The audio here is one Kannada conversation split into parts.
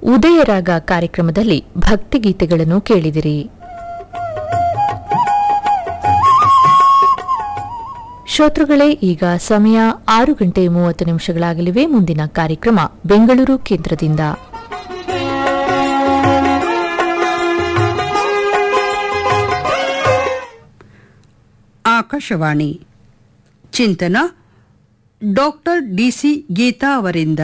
ಉದಯರಾಗ ಕಾರ್ಯಕ್ರಮದಲ್ಲಿ ಭಕ್ತಿಗೀತೆಗಳನ್ನು ಕೇಳಿದಿರಿ ಶ್ರೋತೃಗಳೇ ಈಗ ಸಮಯ ಆರು ಗಂಟೆ ಮೂವತ್ತು ನಿಮಿಷಗಳಾಗಲಿವೆ ಮುಂದಿನ ಕಾರ್ಯಕ್ರಮ ಬೆಂಗಳೂರು ಕೇಂದ್ರದಿಂದ ಆಕಾಶವಾಣಿ ಚಿಂತನ ಡಾಕ್ಟರ್ ಡಿಸಿ ಗೀತಾ ಅವರಿಂದ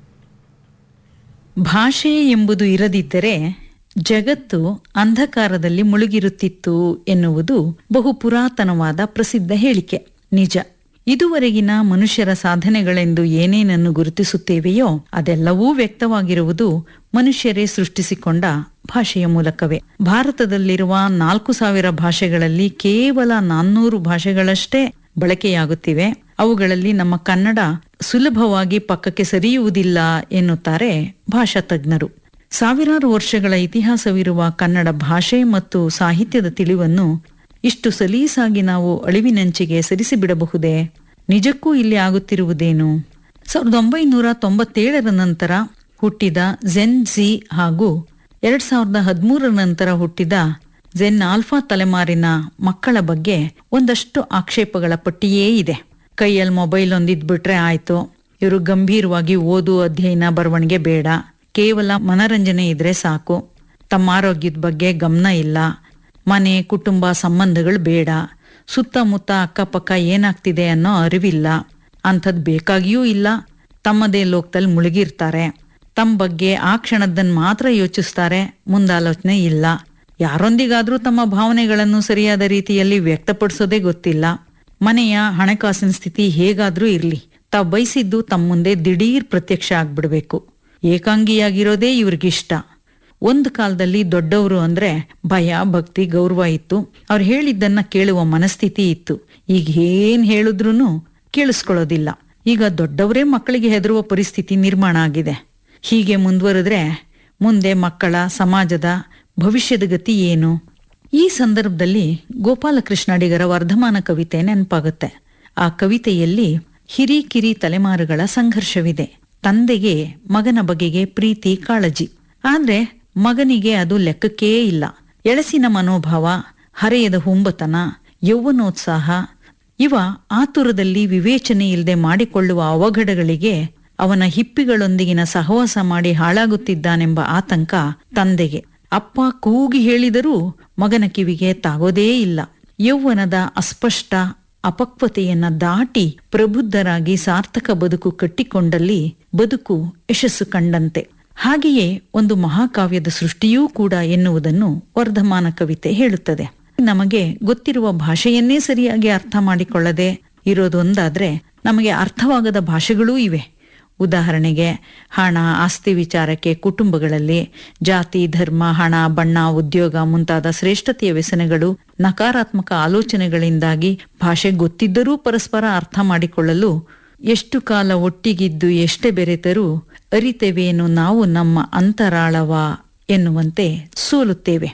ಭಾಷೆ ಎಂಬುದು ಇರದಿದ್ದರೆ ಜಗತ್ತು ಅಂಧಕಾರದಲ್ಲಿ ಮುಳುಗಿರುತ್ತಿತ್ತು ಎನ್ನುವುದು ಬಹು ಪುರಾತನವಾದ ಪ್ರಸಿದ್ಧ ಹೇಳಿಕೆ ನಿಜ ಇದುವರೆಗಿನ ಮನುಷ್ಯರ ಸಾಧನೆಗಳೆಂದು ಏನೇನನ್ನು ಗುರುತಿಸುತ್ತೇವೆಯೋ ಅದೆಲ್ಲವೂ ವ್ಯಕ್ತವಾಗಿರುವುದು ಮನುಷ್ಯರೇ ಸೃಷ್ಟಿಸಿಕೊಂಡ ಭಾಷೆಯ ಮೂಲಕವೇ ಭಾರತದಲ್ಲಿರುವ ನಾಲ್ಕು ಸಾವಿರ ಭಾಷೆಗಳಲ್ಲಿ ಕೇವಲ ನಾನ್ನೂರು ಭಾಷೆಗಳಷ್ಟೇ ಬಳಕೆಯಾಗುತ್ತಿವೆ ಅವುಗಳಲ್ಲಿ ನಮ್ಮ ಕನ್ನಡ ಸುಲಭವಾಗಿ ಪಕ್ಕಕ್ಕೆ ಸರಿಯುವುದಿಲ್ಲ ಎನ್ನುತ್ತಾರೆ ಭಾಷಾ ತಜ್ಞರು ಸಾವಿರಾರು ವರ್ಷಗಳ ಇತಿಹಾಸವಿರುವ ಕನ್ನಡ ಭಾಷೆ ಮತ್ತು ಸಾಹಿತ್ಯದ ತಿಳಿವನ್ನು ಇಷ್ಟು ಸಲೀಸಾಗಿ ನಾವು ಅಳಿವಿನಂಚಿಗೆ ಸರಿಸಿಬಿಡಬಹುದೇ ನಿಜಕ್ಕೂ ಇಲ್ಲಿ ಆಗುತ್ತಿರುವುದೇನು ಸಾವಿರದ ಒಂಬೈನೂರ ತೊಂಬತ್ತೇಳರ ನಂತರ ಹುಟ್ಟಿದ ಜೆನ್ ಜಿ ಹಾಗೂ ಎರಡ್ ಸಾವಿರದ ಹದಿಮೂರರ ನಂತರ ಹುಟ್ಟಿದ ಜೆನ್ ಆಲ್ಫಾ ತಲೆಮಾರಿನ ಮಕ್ಕಳ ಬಗ್ಗೆ ಒಂದಷ್ಟು ಆಕ್ಷೇಪಗಳ ಪಟ್ಟಿಯೇ ಇದೆ ಕೈಯಲ್ಲಿ ಮೊಬೈಲ್ ಒಂದಿದ್ಬಿಟ್ರೆ ಆಯ್ತು ಇವರು ಗಂಭೀರವಾಗಿ ಓದು ಅಧ್ಯಯನ ಬರವಣಿಗೆ ಬೇಡ ಕೇವಲ ಮನರಂಜನೆ ಇದ್ರೆ ಸಾಕು ತಮ್ಮ ಆರೋಗ್ಯದ ಬಗ್ಗೆ ಗಮನ ಇಲ್ಲ ಮನೆ ಕುಟುಂಬ ಸಂಬಂಧಗಳು ಬೇಡ ಸುತ್ತಮುತ್ತ ಅಕ್ಕಪಕ್ಕ ಏನಾಗ್ತಿದೆ ಅನ್ನೋ ಅರಿವಿಲ್ಲ ಅಂಥದ್ ಬೇಕಾಗಿಯೂ ಇಲ್ಲ ತಮ್ಮದೇ ಲೋಕದಲ್ಲಿ ಮುಳುಗಿರ್ತಾರೆ ತಮ್ಮ ಬಗ್ಗೆ ಆ ಕ್ಷಣದನ್ ಮಾತ್ರ ಯೋಚಿಸ್ತಾರೆ ಮುಂದಾಲೋಚನೆ ಇಲ್ಲ ಯಾರೊಂದಿಗಾದ್ರೂ ತಮ್ಮ ಭಾವನೆಗಳನ್ನು ಸರಿಯಾದ ರೀತಿಯಲ್ಲಿ ವ್ಯಕ್ತಪಡಿಸೋದೇ ಗೊತ್ತಿಲ್ಲ ಮನೆಯ ಹಣಕಾಸಿನ ಸ್ಥಿತಿ ಹೇಗಾದ್ರೂ ಇರ್ಲಿ ತಾವು ಬಯಸಿದ್ದು ತಮ್ಮ ಮುಂದೆ ದಿಢೀರ್ ಪ್ರತ್ಯಕ್ಷ ಆಗ್ಬಿಡ್ಬೇಕು ಏಕಾಂಗಿಯಾಗಿರೋದೇ ಇವ್ರಿಗಿಷ್ಟ ಒಂದು ಕಾಲದಲ್ಲಿ ದೊಡ್ಡವರು ಅಂದ್ರೆ ಭಯ ಭಕ್ತಿ ಗೌರವ ಇತ್ತು ಅವ್ರು ಹೇಳಿದ್ದನ್ನ ಕೇಳುವ ಮನಸ್ಥಿತಿ ಇತ್ತು ಈಗ ಏನ್ ಹೇಳಿದ್ರೂ ಕೇಳಿಸ್ಕೊಳ್ಳೋದಿಲ್ಲ ಈಗ ದೊಡ್ಡವರೇ ಮಕ್ಕಳಿಗೆ ಹೆದರುವ ಪರಿಸ್ಥಿತಿ ನಿರ್ಮಾಣ ಆಗಿದೆ ಹೀಗೆ ಮುಂದುವರೆದ್ರೆ ಮುಂದೆ ಮಕ್ಕಳ ಸಮಾಜದ ಭವಿಷ್ಯದ ಗತಿ ಏನು ಈ ಸಂದರ್ಭದಲ್ಲಿ ಗೋಪಾಲಕೃಷ್ಣ ಅಡಿಗರ ವರ್ಧಮಾನ ಕವಿತೆ ನೆನಪಾಗುತ್ತೆ ಆ ಕವಿತೆಯಲ್ಲಿ ಹಿರಿಕಿರಿ ತಲೆಮಾರುಗಳ ಸಂಘರ್ಷವಿದೆ ತಂದೆಗೆ ಮಗನ ಬಗೆಗೆ ಪ್ರೀತಿ ಕಾಳಜಿ ಆದ್ರೆ ಮಗನಿಗೆ ಅದು ಲೆಕ್ಕಕ್ಕೇ ಇಲ್ಲ ಎಳಸಿನ ಮನೋಭಾವ ಹರೆಯದ ಹುಂಬತನ ಯೌವನೋತ್ಸಾಹ ಇವ ಆತುರದಲ್ಲಿ ವಿವೇಚನೆ ಇಲ್ಲದೆ ಮಾಡಿಕೊಳ್ಳುವ ಅವಘಡಗಳಿಗೆ ಅವನ ಹಿಪ್ಪಿಗಳೊಂದಿಗಿನ ಸಹವಾಸ ಮಾಡಿ ಹಾಳಾಗುತ್ತಿದ್ದಾನೆಂಬ ಆತಂಕ ತಂದೆಗೆ ಅಪ್ಪ ಕೂಗಿ ಹೇಳಿದರೂ ಮಗನ ಕಿವಿಗೆ ತಾಗೋದೇ ಇಲ್ಲ ಯೌವನದ ಅಸ್ಪಷ್ಟ ಅಪಕ್ವತೆಯನ್ನ ದಾಟಿ ಪ್ರಬುದ್ಧರಾಗಿ ಸಾರ್ಥಕ ಬದುಕು ಕಟ್ಟಿಕೊಂಡಲ್ಲಿ ಬದುಕು ಯಶಸ್ಸು ಕಂಡಂತೆ ಹಾಗೆಯೇ ಒಂದು ಮಹಾಕಾವ್ಯದ ಸೃಷ್ಟಿಯೂ ಕೂಡ ಎನ್ನುವುದನ್ನು ವರ್ಧಮಾನ ಕವಿತೆ ಹೇಳುತ್ತದೆ ನಮಗೆ ಗೊತ್ತಿರುವ ಭಾಷೆಯನ್ನೇ ಸರಿಯಾಗಿ ಅರ್ಥ ಮಾಡಿಕೊಳ್ಳದೆ ಇರೋದೊಂದಾದ್ರೆ ನಮಗೆ ಅರ್ಥವಾಗದ ಭಾಷೆಗಳೂ ಇವೆ ಉದಾಹರಣೆಗೆ ಹಣ ಆಸ್ತಿ ವಿಚಾರಕ್ಕೆ ಕುಟುಂಬಗಳಲ್ಲಿ ಜಾತಿ ಧರ್ಮ ಹಣ ಬಣ್ಣ ಉದ್ಯೋಗ ಮುಂತಾದ ಶ್ರೇಷ್ಠತೆಯ ವ್ಯಸನಗಳು ನಕಾರಾತ್ಮಕ ಆಲೋಚನೆಗಳಿಂದಾಗಿ ಭಾಷೆ ಗೊತ್ತಿದ್ದರೂ ಪರಸ್ಪರ ಅರ್ಥ ಮಾಡಿಕೊಳ್ಳಲು ಎಷ್ಟು ಕಾಲ ಒಟ್ಟಿಗಿದ್ದು ಎಷ್ಟೇ ಬೆರೆತರೂ ಅರಿತೆವೇನು ನಾವು ನಮ್ಮ ಅಂತರಾಳವ ಎನ್ನುವಂತೆ ಸೋಲುತ್ತೇವೆ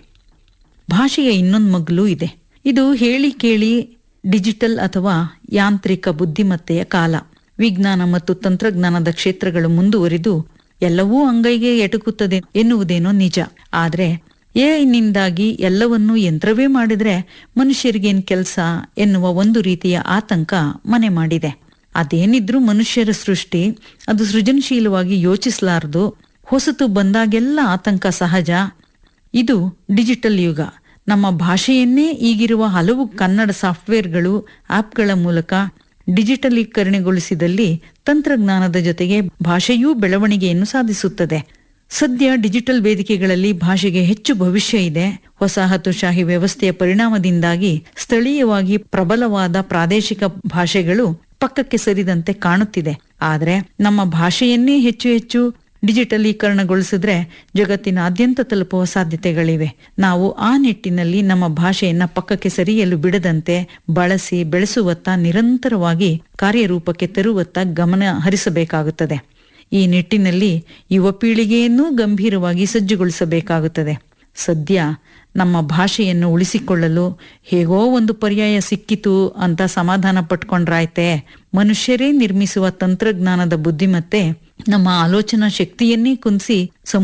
ಭಾಷೆಯ ಇನ್ನೊಂದು ಮಗ್ಲೂ ಇದೆ ಇದು ಹೇಳಿ ಕೇಳಿ ಡಿಜಿಟಲ್ ಅಥವಾ ಯಾಂತ್ರಿಕ ಬುದ್ಧಿಮತ್ತೆಯ ಕಾಲ ವಿಜ್ಞಾನ ಮತ್ತು ತಂತ್ರಜ್ಞಾನದ ಕ್ಷೇತ್ರಗಳು ಮುಂದುವರಿದು ಎಲ್ಲವೂ ಅಂಗೈಗೆ ಎಟುಕುತ್ತದೆ ಎನ್ನುವುದೇನೋ ನಿಜ ಆದ್ರೆ ಎಐನಿಂದಾಗಿ ಎಲ್ಲವನ್ನೂ ಯಂತ್ರವೇ ಮಾಡಿದ್ರೆ ಮನುಷ್ಯರಿಗೇನ್ ಕೆಲಸ ಎನ್ನುವ ಒಂದು ರೀತಿಯ ಆತಂಕ ಮನೆ ಮಾಡಿದೆ ಅದೇನಿದ್ರೂ ಮನುಷ್ಯರ ಸೃಷ್ಟಿ ಅದು ಸೃಜನಶೀಲವಾಗಿ ಯೋಚಿಸಲಾರದು ಹೊಸತು ಬಂದಾಗೆಲ್ಲ ಆತಂಕ ಸಹಜ ಇದು ಡಿಜಿಟಲ್ ಯುಗ ನಮ್ಮ ಭಾಷೆಯನ್ನೇ ಈಗಿರುವ ಹಲವು ಕನ್ನಡ ಸಾಫ್ಟ್ವೇರ್ಗಳು ಆಪ್ಗಳ ಮೂಲಕ ಡಿಜಿಟಲೀಕರಣಗೊಳಿಸಿದಲ್ಲಿ ತಂತ್ರಜ್ಞಾನದ ಜೊತೆಗೆ ಭಾಷೆಯೂ ಬೆಳವಣಿಗೆಯನ್ನು ಸಾಧಿಸುತ್ತದೆ ಸದ್ಯ ಡಿಜಿಟಲ್ ವೇದಿಕೆಗಳಲ್ಲಿ ಭಾಷೆಗೆ ಹೆಚ್ಚು ಭವಿಷ್ಯ ಇದೆ ವಸಾಹತುಶಾಹಿ ವ್ಯವಸ್ಥೆಯ ಪರಿಣಾಮದಿಂದಾಗಿ ಸ್ಥಳೀಯವಾಗಿ ಪ್ರಬಲವಾದ ಪ್ರಾದೇಶಿಕ ಭಾಷೆಗಳು ಪಕ್ಕಕ್ಕೆ ಸರಿದಂತೆ ಕಾಣುತ್ತಿದೆ ಆದ್ರೆ ನಮ್ಮ ಭಾಷೆಯನ್ನೇ ಹೆಚ್ಚು ಹೆಚ್ಚು ಡಿಜಿಟಲೀಕರಣಗೊಳಿಸಿದ್ರೆ ಜಗತ್ತಿನಾದ್ಯಂತ ತಲುಪುವ ಸಾಧ್ಯತೆಗಳಿವೆ ನಾವು ಆ ನಿಟ್ಟಿನಲ್ಲಿ ನಮ್ಮ ಭಾಷೆಯನ್ನ ಪಕ್ಕಕ್ಕೆ ಸರಿಯಲು ಬಿಡದಂತೆ ಬಳಸಿ ಬೆಳೆಸುವತ್ತ ನಿರಂತರವಾಗಿ ಕಾರ್ಯರೂಪಕ್ಕೆ ತರುವತ್ತ ಗಮನ ಹರಿಸಬೇಕಾಗುತ್ತದೆ ಈ ನಿಟ್ಟಿನಲ್ಲಿ ಯುವ ಪೀಳಿಗೆಯನ್ನೂ ಗಂಭೀರವಾಗಿ ಸಜ್ಜುಗೊಳಿಸಬೇಕಾಗುತ್ತದೆ ಸದ್ಯ ನಮ್ಮ ಭಾಷೆಯನ್ನು ಉಳಿಸಿಕೊಳ್ಳಲು ಹೇಗೋ ಒಂದು ಪರ್ಯಾಯ ಸಿಕ್ಕಿತು ಅಂತ ಸಮಾಧಾನ ಪಟ್ಕೊಂಡ್ರಾಯ್ತೆ ಮನುಷ್ಯರೇ ನಿರ್ಮಿಸುವ ತಂತ್ರಜ್ಞಾನದ ಬುದ್ಧಿಮತ್ತೆ ನಮ್ಮ ಆಲೋಚನಾ ಶಕ್ತಿಯನ್ನೇ ಕುಂದಿಸಿ